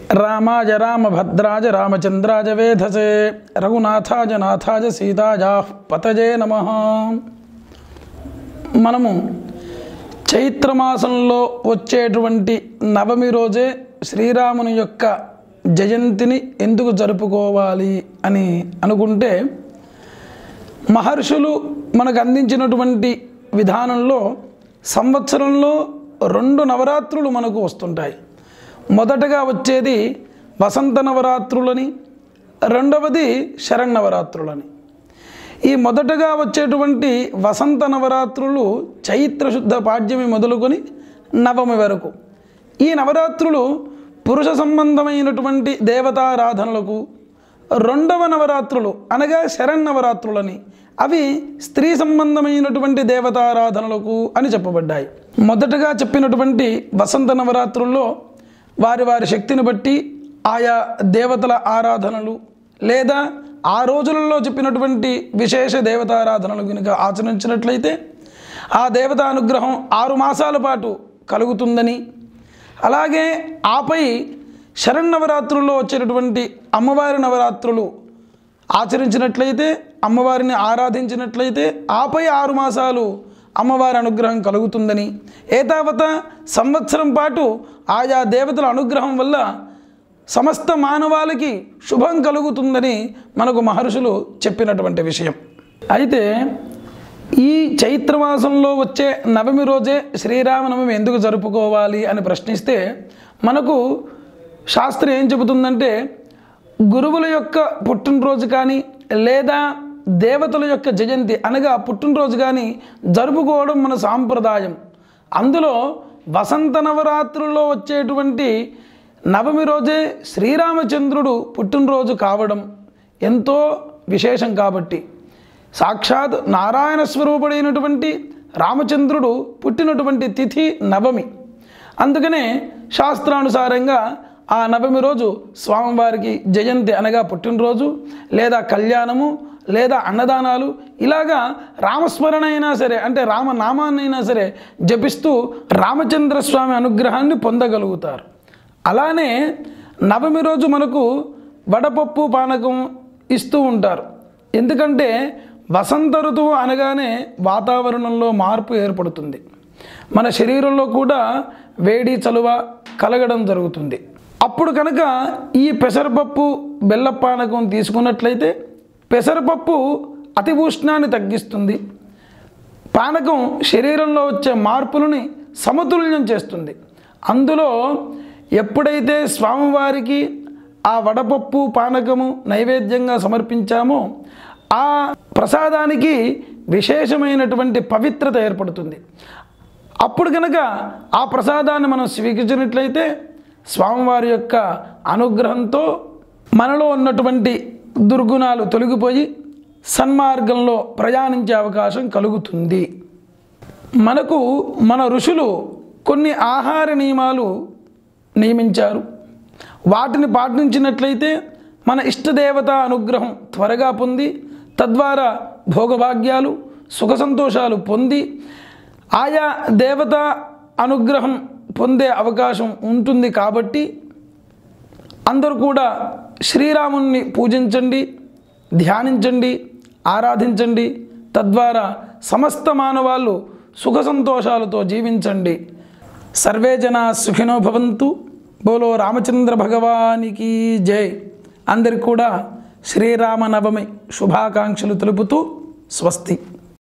రామాయ రామభద్రాజ రామచంద్రాజ వేధసే రఘునాథాజ నాథాజ సీతాజా పతజే నమ మనము చైత్రమాసంలో వచ్చేటువంటి నవమి రోజే శ్రీరాముని యొక్క జయంతిని ఎందుకు జరుపుకోవాలి అని అనుకుంటే మహర్షులు మనకు అందించినటువంటి విధానంలో సంవత్సరంలో రెండు నవరాత్రులు మనకు వస్తుంటాయి మొదటగా వచ్చేది వసంత నవరాత్రులని రెండవది శరణవరాత్రులని ఈ మొదటగా వచ్చేటువంటి వసంత నవరాత్రులు చైత్ర శుద్ధ పాడ్యమి మొదలుకొని నవమి వరకు ఈ నవరాత్రులు పురుష సంబంధమైనటువంటి దేవతారాధనలకు రెండవ నవరాత్రులు అనగా శరన్నవరాత్రులని అవి స్త్రీ సంబంధమైనటువంటి దేవతారాధనలకు అని చెప్పబడ్డాయి మొదటగా చెప్పినటువంటి వసంత నవరాత్రుల్లో వారి వారి శక్తిని బట్టి ఆయా దేవతల ఆరాధనలు లేదా ఆ రోజులలో చెప్పినటువంటి విశేష దేవతారాధనలు కనుక ఆచరించినట్లయితే ఆ దేవతా అనుగ్రహం ఆరు మాసాల పాటు కలుగుతుందని అలాగే ఆపై శరన్నవరాత్రుల్లో వచ్చేటటువంటి అమ్మవారి నవరాత్రులు ఆచరించినట్లయితే అమ్మవారిని ఆరాధించినట్లయితే ఆపై ఆరు మాసాలు అమ్మవారి అనుగ్రహం కలుగుతుందని ఏతావత సంవత్సరం పాటు ఆయా దేవతల అనుగ్రహం వల్ల సమస్త మానవాళికి శుభం కలుగుతుందని మనకు మహర్షులు చెప్పినటువంటి విషయం అయితే ఈ చైత్రమాసంలో వచ్చే నవమి రోజే శ్రీరామనవమి ఎందుకు జరుపుకోవాలి అని ప్రశ్నిస్తే మనకు శాస్త్రం ఏం చెబుతుందంటే గురువుల యొక్క పుట్టినరోజు కానీ లేదా దేవతల యొక్క జయంతి అనగా పుట్టినరోజు కానీ జరుపుకోవడం మన సాంప్రదాయం అందులో వసంత నవరాత్రుల్లో వచ్చేటువంటి నవమి రోజే శ్రీరామచంద్రుడు పుట్టినరోజు కావడం ఎంతో విశేషం కాబట్టి సాక్షాత్ నారాయణ స్వరూపుడైనటువంటి రామచంద్రుడు పుట్టినటువంటి తిథి నవమి అందుకనే శాస్త్రానుసారంగా ఆ నవమి రోజు స్వామివారికి జయంతి అనగా పుట్టినరోజు లేదా కళ్యాణము లేదా అన్నదానాలు ఇలాగా రామస్మరణ అయినా సరే అంటే రామనామాన్నైనా సరే జపిస్తూ రామచంద్ర స్వామి అనుగ్రహాన్ని పొందగలుగుతారు అలానే నవమి రోజు మనకు వడపప్పు పానకం ఇస్తూ ఉంటారు ఎందుకంటే వసంత ఋతువు అనగానే వాతావరణంలో మార్పు ఏర్పడుతుంది మన శరీరంలో కూడా వేడి చలువ కలగడం జరుగుతుంది అప్పుడు కనుక ఈ పెసరపప్పు బెల్లపానకం తీసుకున్నట్లయితే పెసరపప్పు అతి ఉష్ణాన్ని తగ్గిస్తుంది పానకం శరీరంలో వచ్చే మార్పులని సమతుల్యం చేస్తుంది అందులో ఎప్పుడైతే స్వామివారికి ఆ వడపప్పు పానకము నైవేద్యంగా సమర్పించామో ఆ ప్రసాదానికి విశేషమైనటువంటి పవిత్రత ఏర్పడుతుంది అప్పుడు కనుక ఆ ప్రసాదాన్ని మనం స్వీకరించినట్లయితే స్వామివారి యొక్క అనుగ్రహంతో మనలో ఉన్నటువంటి దుర్గుణాలు తొలగిపోయి సన్మార్గంలో ప్రయాణించే అవకాశం కలుగుతుంది మనకు మన ఋషులు కొన్ని ఆహార నియమాలు నియమించారు వాటిని పాటించినట్లయితే మన ఇష్టదేవత అనుగ్రహం త్వరగా పొంది తద్వారా భోగభాగ్యాలు సుఖ సంతోషాలు పొంది ఆయా దేవత అనుగ్రహం పొందే అవకాశం ఉంటుంది కాబట్టి అందరూ కూడా శ్రీరాముణ్ణి పూజించండి ధ్యానించండి ఆరాధించండి తద్వారా సమస్త మానవాళ్ళు సుఖ సంతోషాలతో జీవించండి సర్వే జనా సుఖినో భవంతు బోలో రామచంద్ర భగవానికి జై అందరికి కూడా శ్రీరామనవమి శుభాకాంక్షలు తెలుపుతూ స్వస్తి